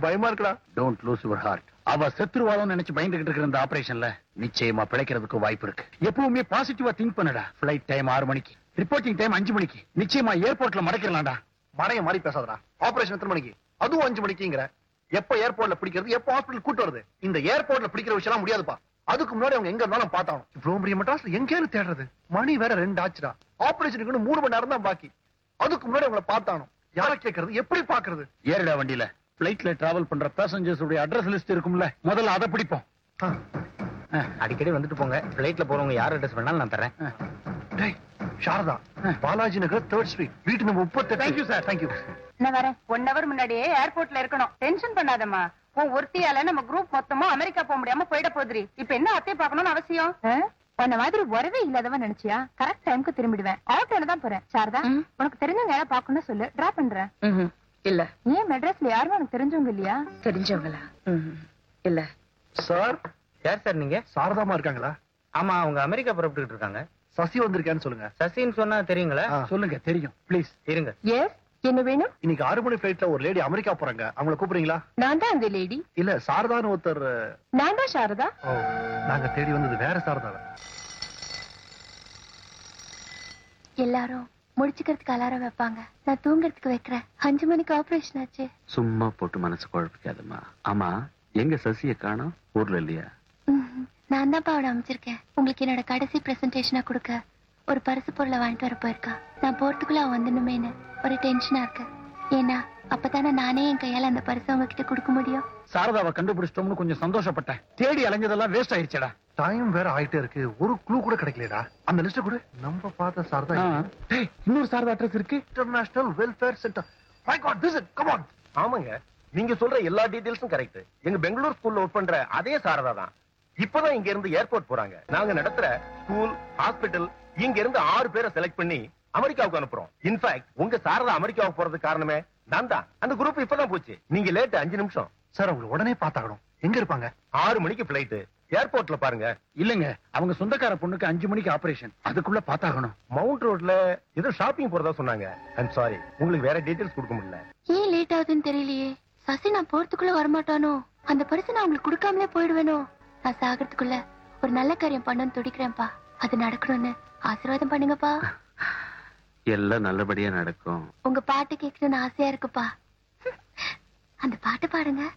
பயமா இருக்குடா don't lose your heart அவ செத்துருவாளோ நினைச்சு பயந்துகிட்டு இருக்கிற இந்த ஆபரேஷன்ல நிச்சயமா பிழைக்கிறதுக்கு வாய்ப்பு இருக்கு எப்பவுமே பாசிட்டிவா திங்க் பண்ணுடா ஃபிளைட் டைம் ஆறு மணிக்கு ரிப்போர்ட்டிங் டைம் அஞ்சு மணிக்கு நிச்சயமா ஏர்போர்ட்ல மடக்கிடலாம்டா மடைய மாதிரி பேசாதடா ஆபரேஷன் எத்தனை மணிக்கு அதுவும் அஞ்சு மணிக்குங்கிற எப்ப ஏர்போர்ட்ல பிடிக்கிறது எப்ப ஹாஸ்பிடல் கூட்டு வருது இந்த ஏர்போர்ட்ல பிடிக்கிற விஷயம் முடியாதுப்பா அதுக்கு முன்னாடி அவங்க எங்க இருந்தாலும் பார்த்தாலும் இவ்வளவு பெரிய மெட்ராஸ்ல எங்கேன்னு தேடுறது மணி வேற ரெண்டு ஆச்சுடா ஆபரேஷனுக்கு இன்னும் மூணு மணி நேரம் தான் பாக்கி அதுக்கு முன்னாடி அவங்கள பார்த்தானோ யார கேக்குறது எப்படி பாக்குறது ஏறுடா வண்டியில பிளைட்ல டிராவல் பண்ற பேசஞ்சர்ஸ் உடைய அட்ரஸ் லிஸ்ட் இருக்கும்ல முதல்ல அதை பிடிப்போம் ஆ. அடிக்கடி வந்துட்டு போங்க பிளைட்ல போறவங்க யார் அட்ரஸ் வேணாலும் நான் தரேன் டேய் சாரதா பாலாஜி நகர் தேர்ட் ஸ்ட்ரீட் வீட்டு நம்பர் முப்பத்தி தேங்க்யூ சார் தேங்க்யூ நான் வரேன் ஒன் ஹவர் முன்னாடியே ஏர்போர்ட்ல இருக்கணும் டென்ஷன் பண்ணாதம்மா உன் ஒருத்தியால நம்ம குரூப் மொத்தமும் அமெரிக்கா போக முடியாம போயிட போதுரி இப்ப என்ன அத்தையை பார்க்கணும்னு அவசியம் உன்ன மாதிரி உறவே இல்லாதவன் நினைச்சியா கரெக்ட் டைம்க்கு திரும்பிடுவேன் ஆட்டோல தான் போறேன் சாரதா உனக்கு தெரிஞ்சவங்க யாரா பாக்கணும்னு சொல்லு டிரா பண்றேன் இல்ல ஏன் மெட்ராஸ்ல யாரும் உனக்கு தெரிஞ்சவங்க இல்லையா தெரிஞ்சவங்களா இல்ல சார் யார் சார் நீங்க சாரதாமா இருக்காங்களா ஆமா அவங்க அமெரிக்கா புறப்பட்டுக்கிட்டு இருக்காங்க சசி வந்திருக்கான்னு சொல்லுங்க சசின்னு சொன்னா தெரியுங்களா ஆ. சொல்லுங்க தெரியும் ப்ளீஸ் இருங்க எஸ் என்ன வேணும் இன்னைக்கு ஆறு மணி பிளைட்ல ஒரு லேடி அமெரிக்கா போறாங்க அவங்கள கூப்பிடுறீங்களா நான் தான் அந்த லேடி இல்ல சாரதான்னு ஒருத்தர் நான் தான் சாரதா ஓ, நாங்க தேடி வந்தது வேற சாரதாவை எல்லாரும் முடிச்சுக்கிறதுக்கு அலாரம் வைப்பாங்க நான் தூங்குறதுக்கு வைக்கிறேன் அஞ்சு மணிக்கு ஆபரேஷன் ஆச்சு சும்மா போட்டு மனசு குழப்பிக்காதம்மா ஆமா எங்க சசிய காணோம் ஊர்ல இல்லையா ம்ஹும். நான் தான் அவனை அமைச்சிருக்கேன் உங்களுக்கு என்னோட கடைசி பிரசன்டேஷனா கொடுக்க ஒரு பரிசு பொருளை வாங்கிட்டு வர போயிருக்கா நான் போறதுக்குள்ள அவன் வந்துடணுமேனு ஒரு டென்ஷனா இருக்கு ஏன்னா அப்பதானே நானே என் கையால அந்த பரிசு உங்ககிட்ட கொடுக்க முடியும் சாரதாவை கண்டுபிடிச்சிட்டோம்னு கொஞ்சம் சந்தோஷப்பட்டேன் தேடி அலைஞ்சதெல்லாம் வேஸ்ட் ஆயிடுச்சடா டைம் வேற ஆயிட்டே இருக்கு ஒரு க்ளூ கூட கிடைக்கலடா அந்த லிஸ்ட் கூட நம்ம பார்த்த சாரதா ஆ. டேய், இன்னொரு சாரதா அட்ரஸ் இருக்கு international welfare centre my god visit come on ஆமாங்க நீங்க சொல்ற எல்லா டீடைல்ஸும் கரெக்ட் எங்க பெங்களூர் ஸ்கூல்ல ஒர்க் பண்ற அதே சாரதா தான் இப்பதான் இங்க இருந்து ஏர்போர்ட் போறாங்க நாங்க நடத்துற ஸ்கூல் ஹாஸ்பிடல் இங்க இருந்து ஆறு பேரை செலக்ட் பண்ணி அமெரிக்காவுக்கு அனுப்புறோம் இன்ஃபேக்ட் உங்க சாரதா அமெரிக்காவுக்கு போறதுக்கு காரணமே நான் தான் அந்த குரூப் இப்பதான் போச்சு நீங்க லேட் அஞ்சு நிமிஷம் சார் அவங்க உடனே பார்த்தாகணும் எங்க இருப்பாங்க ஆறு மணிக்கு பிளைட் ஏர்போர்ட்ல பாருங்க இல்லங்க அவங்க சொந்தக்கார பொண்ணுக்கு அஞ்சு மணிக்கு ஆபரேஷன் அதுக்குள்ள பாத்தாகணும் மவுண்ட் ரோட்ல ஏதோ ஷாப்பிங் போறதா சொன்னாங்க ஐம் சாரி உங்களுக்கு வேற டீடைல்ஸ் கொடுக்க முடியல ஏன் லேட் ஆகுதுன்னு தெரியலையே சசி நான் போறதுக்குள்ள வரமாட்டானோ அந்த பரிசு நான் உங்களுக்கு கொடுக்காமலே போயிடுவேனோ நான் சாகிறதுக்குள்ள ஒரு நல்ல காரியம் பண்ணணும்னு துடிக்கிறேன்ப்பா அது நடக்கணும்னு ஆசீர்வாதம் பண்ணுங்கப்பா எல்லாம் நல்லபடியா நடக்கும் உங்க பாட்டு கேட்கணும்னு ஆசையா இருக்குப்பா அந்த பாட்டு பாடுங்க